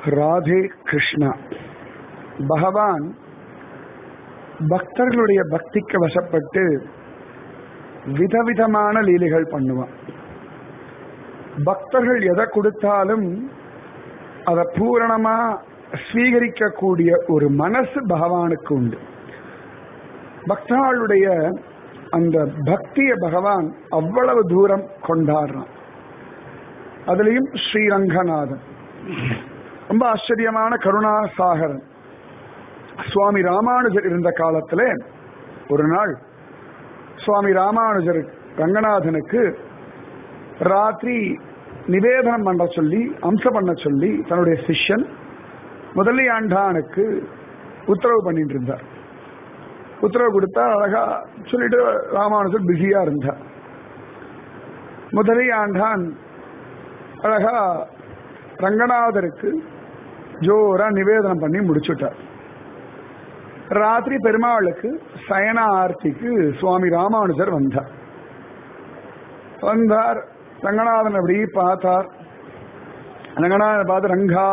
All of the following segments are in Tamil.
ராதே கிருஷ்ணா பகவான் பக்தர்களுடைய பக்திக்கு வசப்பட்டு விதவிதமான லீலைகள் பண்ணுவான் பக்தர்கள் எதை கொடுத்தாலும் அதை பூரணமா ஸ்வீகரிக்கக்கூடிய ஒரு மனசு பகவானுக்கு உண்டு பக்தாளுடைய அந்த பக்திய பகவான் அவ்வளவு தூரம் கொண்டாடுறான் அதுலயும் ஸ்ரீரங்கநாதன் ரொம்ப ஆச்சரியமான கருணா சாகரன் சுவாமி ராமானுஜர் இருந்த காலத்துல ஒரு நாள் சுவாமி ராமானுஜர் ரங்கநாதனுக்கு ராத்திரி நிவேதனம் பண்ண சொல்லி அம்ச பண்ண சொல்லி தன்னுடைய சிஷ்யன் முதலியாண்டானுக்கு உத்தரவு பண்ணிட்டு இருந்தார் உத்தரவு கொடுத்தா அழகா சொல்லிட்டு ராமானுஜர் பிஸியா இருந்தார் முதலியாண்டான் அழகா ரங்கநாதருக்கு ஜோரா நிவேதனம் பண்ணி முடிச்சுட்டார் ராத்திரி பெருமாளுக்கு சயன ஆர்த்திக்கு சுவாமி ராமானுஜர் வந்தார் வந்தார் ரங்கநாதன் அப்படி பார்த்தார் ரங்கநாதன் பார்த்து ரங்கா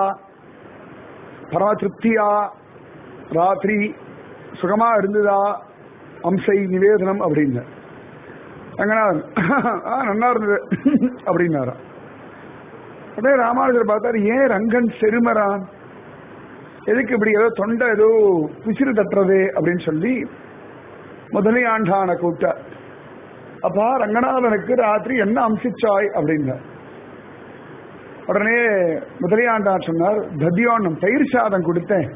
பரம திருப்தியா ராத்திரி சுகமா இருந்ததா அம்சை நிவேதனம் அப்படின்னு ரங்கநாதன் ஆ நல்லா இருந்தது அப்படின்னாரா உடனே ராமானுஜர் பார்த்தாரு ஏன் ரங்கன் செருமரான் எதுக்கு இப்படி ஏதோ தொண்டை ஏதோ விசிறு தட்டுறது அப்படின்னு சொல்லி முதலியாண்டான கூப்பிட்டார் அப்பா ரங்கநாதனுக்கு ராத்திரி என்ன அம்சிச்சாய் அப்படின்னார் உடனே முதலியாண்டார் சொன்னார் தத்தியோன்னம் தயிர் சாதம் கொடுத்தேன்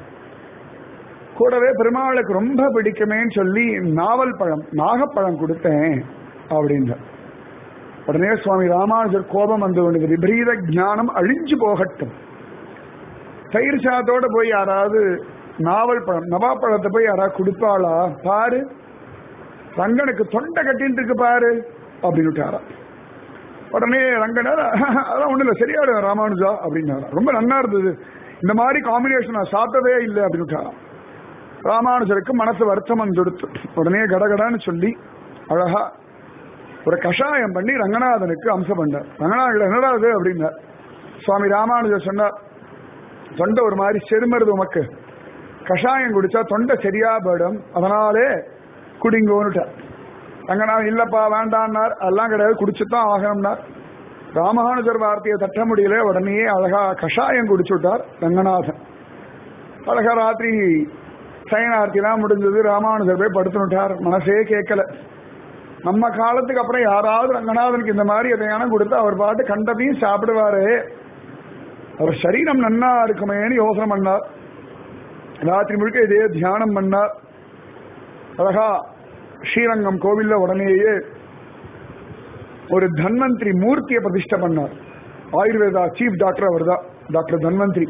கூடவே பெருமாளுக்கு ரொம்ப பிடிக்குமேன்னு சொல்லி நாவல் பழம் நாகப்பழம் கொடுத்தேன் அப்படின்னார் உடனே சுவாமி ராமானுஜர் கோபம் வந்து கொண்டது விபரீத ஞானம் அழிஞ்சு போகட்டும் தயிர் சாதத்தோட போய் யாராவது நாவல் பழம் நவாப்பழத்தை போய் யாராவது கொடுப்பாளா பாரு ரங்கனுக்கு தொண்டை கட்டின்னு இருக்கு பாரு அப்படின்னு விட்டாரா உடனே ரங்கனார் அதான் ஒண்ணு இல்லை சரியாடு ராமானுஜா அப்படின்னாரா ரொம்ப நன்னா இருந்தது இந்த மாதிரி காம்பினேஷன் நான் சாப்பிட்டதே இல்லை அப்படின்னு விட்டாராம் ராமானுஜருக்கு மனசு வருத்தம் வந்துடுத்து உடனே கடகடான்னு சொல்லி அழகா ஒரு கஷாயம் பண்ணி ரங்கநாதனுக்கு அம்சம் பண்ணார் ரங்கநாதன் என்னடா அது அப்படின்னார் சுவாமி ராமானுஜர் சொன்னார் தொண்டை ஒரு மாதிரி செருமருது உமக்கு கஷாயம் குடிச்சா தொண்டை சரியா போயிடும் அதனாலே குடிங்கோன்னுட்டார் ரங்கநாதன் இல்லப்பா வேண்டான்னார் அதெல்லாம் கிடையாது குடிச்சுதான் ஆகணும்னார் ராமானுஜர் வார்த்தையை தட்ட முடியல உடனே அழகா கஷாயம் குடிச்சு விட்டார் ரங்கநாதன் அழகா ராத்திரி சயனார்த்திலாம் முடிஞ்சது ராமானுஜர் போய் படுத்துனுட்டார் மனசே கேட்கல நம்ம காலத்துக்கு அப்புறம் யாராவது ரங்கநாதனுக்கு இந்த மாதிரி எதையான கொடுத்து அவர் பாட்டு கண்டதையும் சாப்பிடுவாரு அவர் சரீரம் நன்னா இருக்குமேன்னு யோசனை பண்ணார் ராத்திரி முழுக்க இதே தியானம் பண்ணார் அழகா ஸ்ரீரங்கம் கோவில்ல உடனேயே ஒரு தன்வந்திரி மூர்த்தியை பிரதிஷ்டை பண்ணார் ஆயுர்வேதா சீஃப் டாக்டர் அவர் தான் டாக்டர் தன்வந்திரி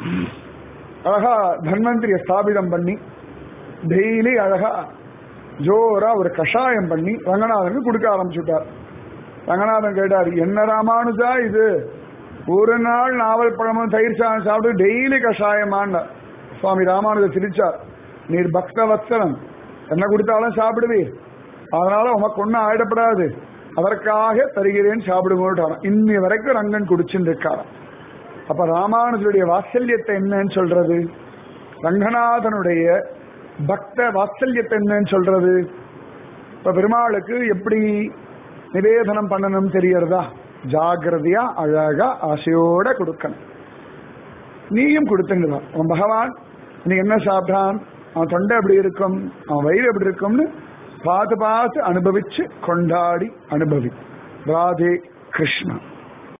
அழகா தன்வந்திரியை ஸ்தாபிதம் பண்ணி டெய்லி அழகா ஜோரா ஒரு கஷாயம் பண்ணி ரங்கநாதனுக்கு கொடுக்க ஆரம்பிச்சுட்டார் ரங்கநாதன் கேட்டார் என்ன ராமானுஜா இது ஒரு நாள் நாவல் பழமும் தயிர் சாதம் சாப்பிட்டு டெய்லி கஷாயமான சுவாமி ராமானுஜர் சிரிச்சார் நீர் பக்த வத்சலம் என்ன கொடுத்தாலும் சாப்பிடுவீர் அதனால உமக்கு ஒன்னும் ஆயிடப்படாது அதற்காக தருகிறேன் சாப்பிடுவோம் இன்னி வரைக்கும் ரங்கன் குடிச்சுட்டு இருக்காராம் அப்ப ராமானுஜருடைய வாத்சல்யத்தை என்னன்னு சொல்றது ரங்கநாதனுடைய பக்த வாத்சல்யத்தை என்னன்னு சொல்றது இப்ப பெருமாளுக்கு எப்படி நிவேதனம் பண்ணணும் தெரியறதா ஜாகிரதையா அழகா ஆசையோட கொடுக்கணும் நீயும் கொடுத்துங்கதான் அவன் பகவான் நீ என்ன சாப்பிட்டான் அவன் தொண்டை எப்படி இருக்கும் அவன் வயிறு எப்படி இருக்கும்னு பார்த்து பார்த்து அனுபவிச்சு கொண்டாடி அனுபவி ராதே கிருஷ்ணா